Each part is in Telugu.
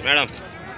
మేడం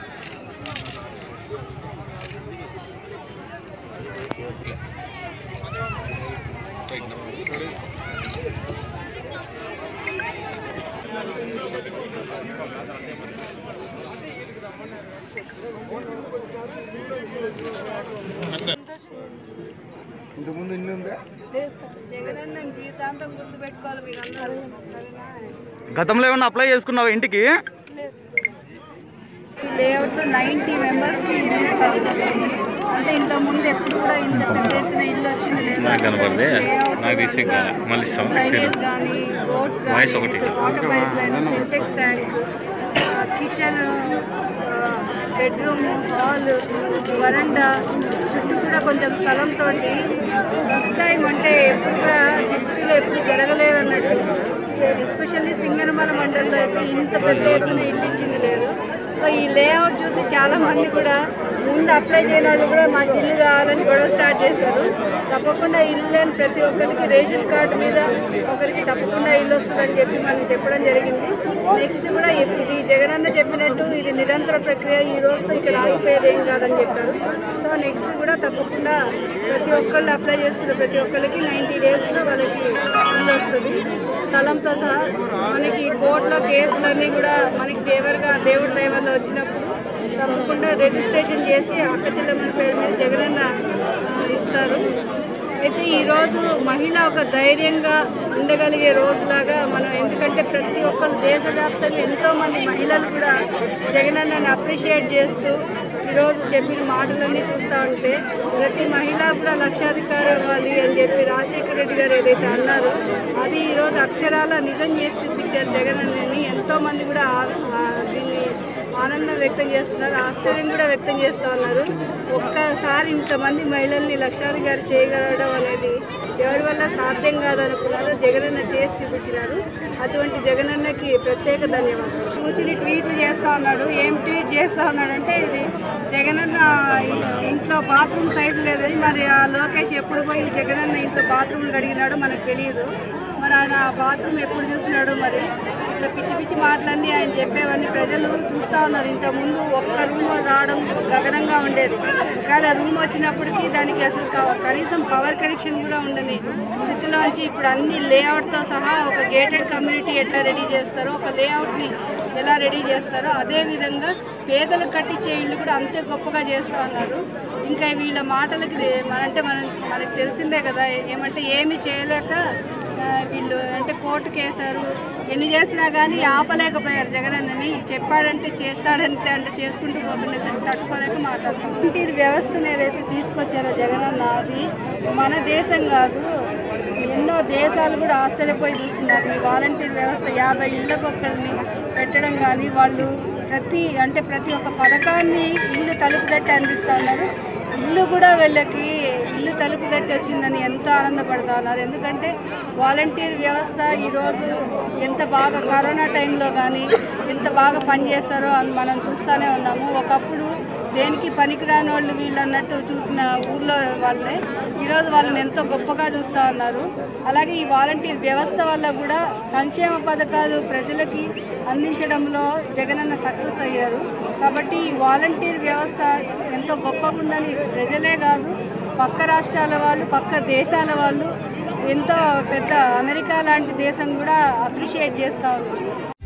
ఇంతకుముందు ఇల్లు ఉందా లేదు సార్ జగనన్న జీవితాంతం గుర్తుపెట్టుకోవాలి మీరు అందరూ సరేనా గతంలో ఏమన్నా అప్లై చేసుకున్నావా ఇంటికి లేదు సార్ ఈ లేఅవుట్లో నైంటీ మెంబర్స్కి ఇల్లు ఇస్తా ఉన్నారు అంటే ఇంతకుముందు ఎప్పుడు కూడా ఇంత పెద్ద ఎత్తున ఇల్లు వచ్చింది లేదు నాకు కనపడదే నాకు తీసే మళ్ళీ ఇస్తాం డ్రైనేజ్ కానీ రోడ్స్ వాయిస్ కానీ ఒకటి. Water pipe line Sintex tank kitchen bedroom hall వరండా చుట్టూ కూడా కొంచెం స్థలంతో ఫస్ట్ టైం అంటే ఎప్పుడు కూడా హిస్టరీలో ఎప్పుడు జరగలేదు అన్నట్టు ఎస్పెషల్లీ సింగనమల మండలంలో అయితే ఇంత పెద్ద ఎత్తున ఇల్లు ఇచ్చింది లేదు సో ఈ లేఅవుట్ చూసి చాలా మంది కూడా ముందు అప్లై చేయని వాళ్ళు కూడా మాకు ఇల్లు కావాలని గొడవ స్టార్ట్ చేశారు తప్పకుండా ఇల్లు లేని ప్రతి ఒక్కరికి రేషన్ కార్డు మీద ఒకరికి తప్పకుండా ఇల్లు వస్తుందని చెప్పి మనం చెప్పడం జరిగింది నెక్స్ట్ కూడా ఇప్- ఇది జగనన్న చెప్పినట్టు ఇది నిరంతర ప్రక్రియ ఈ రోజుతో ఇక్కడ ఆగిపోయేది ఏం కాదని చెప్పారు సో నెక్స్ట్ కూడా తప్పకుండా ప్రతి ఒక్కళ్ళు అప్లై చేసుకున్న ప్రతి ఒక్కరికి నైంటీ డేస్లో వాళ్ళకి ఇల్లు వస్తుంది స్థలంతో సహా మనకి కోర్టులో కేసులన్నీ కూడా మనకి ఫేవర్గా దేవుడి దయ వల్ల వచ్చినప్పుడు తప్పకుండా రిజిస్ట్రేషన్ చేసి అక్క చెల్లెమ్మల పేరు మీద జగనన్న ఆ, ఇస్తారు అయితే ఈరోజు మహిళ ఒక ధైర్యంగా ఉండగలిగే రోజులాగా మనం ఎందుకంటే ప్రతి ఒక్కరు దేశవ్యాప్తంగా ఎంతోమంది మహిళలు కూడా జగనన్నని అప్రిషియేట్ చేస్తూ ఈరోజు చెప్పిన మాటలన్నీ చూస్తూ ఉంటే ప్రతి మహిళ కూడా లక్షాధికారి అవ్వాలి అని చెప్పి రాజశేఖర రెడ్డి గారు ఏదైతే అన్నారో అది ఈరోజు అక్షరాల నిజం చేసి చూపించారు జగనన్నని ఎంతోమంది కూడా ఆ- ఆ దీన్ని ఆనందం వ్యక్తం చేస్తున్నారు ఆశ్చర్యం కూడా వ్యక్తం చేస్తూ ఉన్నారు ఒక్కసారి ఇంతమంది మహిళల్ని లక్షాధికారి చేయగలగడం అనేది ఎవరి వల్ల సాధ్యం కాదనుకున్నారో జగనన్న చేసి చూపించినారు అటువంటి జగనన్నకి ప్రత్యేక ధన్యవాదాలు కూర్చుని ట్వీట్లు చేస్తూ ఉన్నాడు ఏం ట్వీట్ చేస్తూ ఉన్నాడంటే ఇది జగనన్న ఇంట్లో బాత్రూమ్ సైజు లేదని మరి ఆ లోకేష్ ఎప్పుడు పోయి జగనన్న ఇంట్లో బాత్రూమ్ కడిగినాడో మనకు తెలియదు మరి ఆయన ఆ బాత్రూమ్ ఎప్పుడు చూసినాడో మరి ఇట్లా పిచ్చి పిచ్చి మాటలన్నీ ఆయన చెప్పేవన్నీ ప్రజలు చూస్తూ ఉన్నారు ఇంతకుముందు ఒక్క రూమ్ రావడం గగనంగా ఉండేది ఒకవేళ రూమ్ వచ్చినప్పటికీ దానికి అసలు క- కనీసం పవర్ కనెక్షన్ కూడా ఉండని స్థితిలోంచి ఇప్పుడు అన్ని లేఅవుట్తో సహా ఒక గేటెడ్ కమ్యూనిటీ ఎట్లా రెడీ చేస్తారో ఒక లేఅవుట్ని ఎలా రెడీ చేస్తారో అదే విధంగా పేదలకు కట్టించే ఇల్లు కూడా అంతే గొప్పగా చేస్తూ ఉన్నారు ఇంకా వీళ్ళ మాటలకి దే- మనంటే మనం మనకు తెలిసిందే కదా ఏమంటే ఏమీ చేయలేక ఆ, వీళ్ళు అంటే కోర్టుకు వేశారు ఎన్ని చేసినా కానీ ఆపలేకపోయారు జగనన్నని చెప్పాడంటే చేస్తాడంటే అంటే చేసుకుంటూ పోతుండేసరికి తట్టుకోలేక మాట్లాడుతాం ఇంటి వ్యవస్థను ఏదైతే తీసుకొచ్చారో జగనన్న అది మన దేశం కాదు ఎన్నో దేశాలు కూడా ఆశ్చర్యపోయి చూస్తున్నారు ఈ వాలంటీర్ వ్యవస్థ యాభై ఇళ్ళకు ఒక్కరిని పెట్టడం కానీ వాళ్ళు ప్రతి అంటే ప్రతి ఒక్క పథకాన్ని ఇల్లు తలుపు తట్టి అందిస్తూ ఉన్నారు ఇల్లు కూడా వీళ్ళకి ఇల్లు తలుపు తట్టి వచ్చిందని ఎంతో ఆనందపడుతూ ఉన్నారు ఎందుకంటే వాలంటీర్ వ్యవస్థ ఈరోజు ఎంత బాగా కరోనా టైంలో కానీ ఎంత బాగా పనిచేస్తారో అని మనం చూస్తూనే ఉన్నాము ఒకప్పుడు దేనికి పనికిరాని వాళ్ళు వీళ్ళు అన్నట్టు చూసిన ఊర్లో వాళ్ళే ఈరోజు వాళ్ళని ఎంతో గొప్పగా చూస్తూ ఉన్నారు అలాగే ఈ వాలంటీర్ వ్యవస్థ వల్ల కూడా సంక్షేమ పథకాలు ప్రజలకి అందించడంలో జగనన్న సక్సెస్ అయ్యారు కాబట్టి ఈ వాలంటీర్ వ్యవస్థ ఎంతో గొప్పగా ఉందని ప్రజలే కాదు పక్క రాష్ట్రాల వాళ్ళు పక్క దేశాల వాళ్ళు ఎంతో పెద్ద అమెరికా లాంటి దేశం కూడా అప్రిషియేట్ చేస్తూ ఉంది